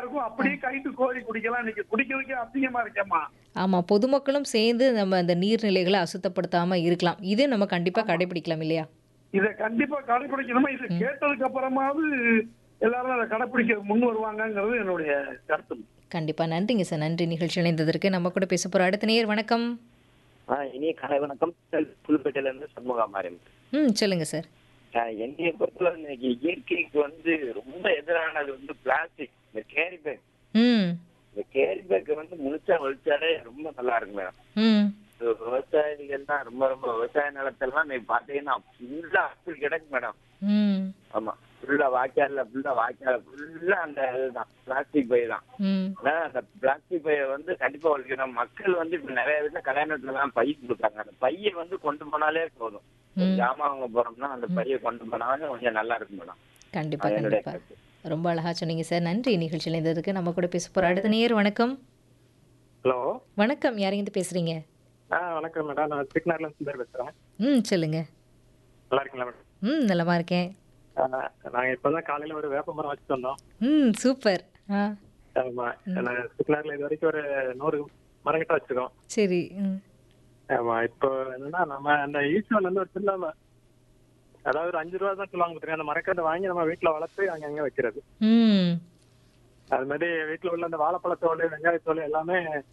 இருக்கும் அப்படியே கைட்டு கோரி குடிக்கலாம் இன்னைக்கு குடிக்கிறதுக்கே அசிங்கமா இருக்கேம்மா ஆமாம் பொதுமக்களும் சேர்ந்து நம்ம அந்த நீர்நிலைகளை அசுத்தப்படுத்தாமல் இருக்கலாம் இது நம்ம கண்டிப்பாக கடைபிடிக்கலாம் இல்லையா இதை கண்டிப்பா கடைபிடிக்கணுமா இது கேட்டதுக்கு அப்புறமாவது எல்லாரும் அதை கடைபிடிக்க முன் வருவாங்கங்கிறது என்னுடைய கருத்து கண்டிப்பாக நன்றிங்க சார் நன்றி நிகழ்ச்சி இணைந்ததற்கு நம்ம கூட பேச போகிற அடுத்த நேர் வணக்கம் ஆ இனிய காலை வணக்கம் புதுப்பேட்டையில இருந்து சண்முகா மாரியம் ம் சொல்லுங்கள் சார் என்னைய பொறுத்தவரை இன்னைக்கு இயற்கைக்கு வந்து ரொம்ப எதிரானது வந்து பிளாஸ்டிக் இந்த கேரி பேக் ம் இந்த கேரி பேக் வந்து முழுச்சா வலிச்சாலே ரொம்ப நல்லா இருக்கு மேடம் ம் இது விவசாயிகள்லாம் ரொம்ப ரொம்ப விவசாய நிலத்தெல்லாம் இன்னைக்கு பாத்தீங்கன்னா ஃபுல்லா அப்படி கிடக்கு மேடம் ம் ஆமா ஃபுல்லா வாய்க்கால்ல ஃபுல்லா வாய்க்கால ஃபுல்லா அந்த இதுதான் பிளாஸ்டிக் பை தான் ம் ஆனா அந்த பிளாஸ்டிக் பையை வந்து கண்டிப்பா ஒழிக்கணும் மக்கள் வந்து இப்ப நிறைய வீட்டுல கல்யாணத்துல எல்லாம் பை கொடுக்காங்க அந்த பையை வந்து கொண்டு போனாலே போதும் ஒரு ஜாமான் வாங்க போறோம்னா அந்த பையை கொண்டு போனாலும் கொஞ்சம் நல்லா இருக்கும் மேடம் கண்டிப்பாக அது என்னுடைய கண்டிப்பாக ரொம்ப அழகாக சொன்னீங்க சார் நன்றி நிகழ்ச்சி இணைந்ததற்கு நம்ம கூட பேச போகிற அடுத்த நேர் வணக்கம் ஹலோ வணக்கம் யாரையும் பேசுகிறீங்க ஆ வணக்கம் மேடம் நான் திருநாரில் இருந்து சுந்தர் பேசுகிறேன் ம் சொல்லுங்கள் நல்லா இருக்கீங்களா மேடம் ம் நலமா இருக்கேன் ஆ, நாங்க இப்பதான் காலையில ஒரு வேப்ப மரம் வச்சுட்டு வந்தோம் ம் சூப்பர் ஆ ஆமா நான் திருநாரில் இது வரைக்கும் ஒரு நூறு மரம் கிட்ட வச்சிருக்கோம் சரி ம் ஆமா இப்போ என்னன்னா நம்ம அந்த ஈஸ்வரன் வந்து ஒரு சின்ன ம- அதாவது ஒரு அஞ்சு ரூபா தான் சொல்லுவாங்க பாத்தீங்கன்னா, அந்த மரக்கட்டை வாங்கி நம்ம வீட்டுல வளர்த்து அங்கங்க வைக்கிறது ம் அது மாதிரி வீட்டுல உள்ள அந்த வாழைப்பழத்தோல் வெங்காயத்தோல் எல்லாமே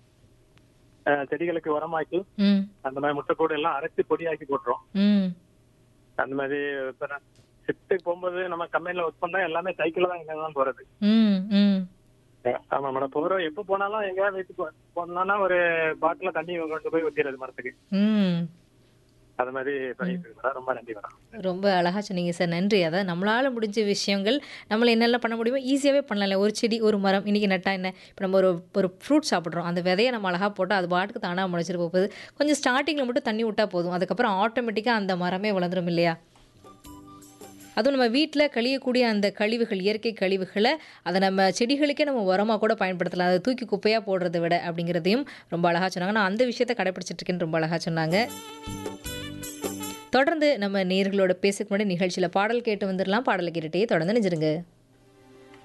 ஆ, செடிகளுக்கு உரமாக்கி ம் அந்த மாதிரி முட்டைக்கூடு எல்லாம் அரைச்சி பொடியாக்கி போட்டுரும் ம் அந்த மாதிரி இப்ப நான் ஷிஃப்ட்டுக்கு போகும்போது நம்ம கம்பெனில ஒர்க் பண்ணா எல்லாமே சைக்கிள்ல தான் எங்க தான் போறது ம் ம் ஆமா மேடம் போறோம் எப்ப போனாலும் எங்கேயாவது வீட்டுக்கு போனோம்னா ஒரு பாட்டில தண்ணி கொண்டு போய் ஊத்திடுறது மரத்துக்கு ம் அது மாதிரி பண்ணிட்டு இருக்கு மேடம் ரொம்ப நன்றி மேடம் ரொம்ப அழகாக சொன்னீங்க சார் நன்றி அதாவது நம்மளால் முடிஞ்ச விஷயங்கள் நம்மள என்னெல்லாம் பண்ண முடியுமோ ஈஸியாகவே பண்ணலாம்ல ஒரு செடி ஒரு மரம் இன்றைக்கி நட்டா என்ன இப்போ நம்ம ஒரு ஒரு ஃப்ரூட் சாப்பிட்றோம் அந்த விதையை நம்ம அழகாக போட்டால் அது பாட்டுக்கு தானாக முளைச்சிட்டு போகுது கொஞ்சம் ஸ்டார்டிங்கில் மட்டும் தண்ணி விட்டால் போதும் அதுக்கப்புறம் ஆட்டோமேட்டிக்காக அந்த மரமே வளர்ந்துடும் இல்லையா அதுவும் நம்ம வீட்டில் கழியக்கூடிய அந்த கழிவுகள் இயற்கை கழிவுகளை அதை நம்ம செடிகளுக்கே நம்ம உரமாக கூட பயன்படுத்தலாம் அதை தூக்கி குப்பையாக போடுறதை விட அப்படிங்கிறதையும் ரொம்ப அழகாக சொன்னாங்க நான் அந்த விஷயத்தை கடைப்பிடிச்சிட்டு இருக்கேன்னு ரொம்ப அழகாக சொன்னாங்க தொடர்ந்து நம்ம நேர்களோட பேசுக்கு முன்னாடி நிகழ்ச்சியில் பாடல் கேட்டு வந்துடலாம் பாடலை கேட்டுகிட்டே தொடர்ந்து நினைச்சிருங்க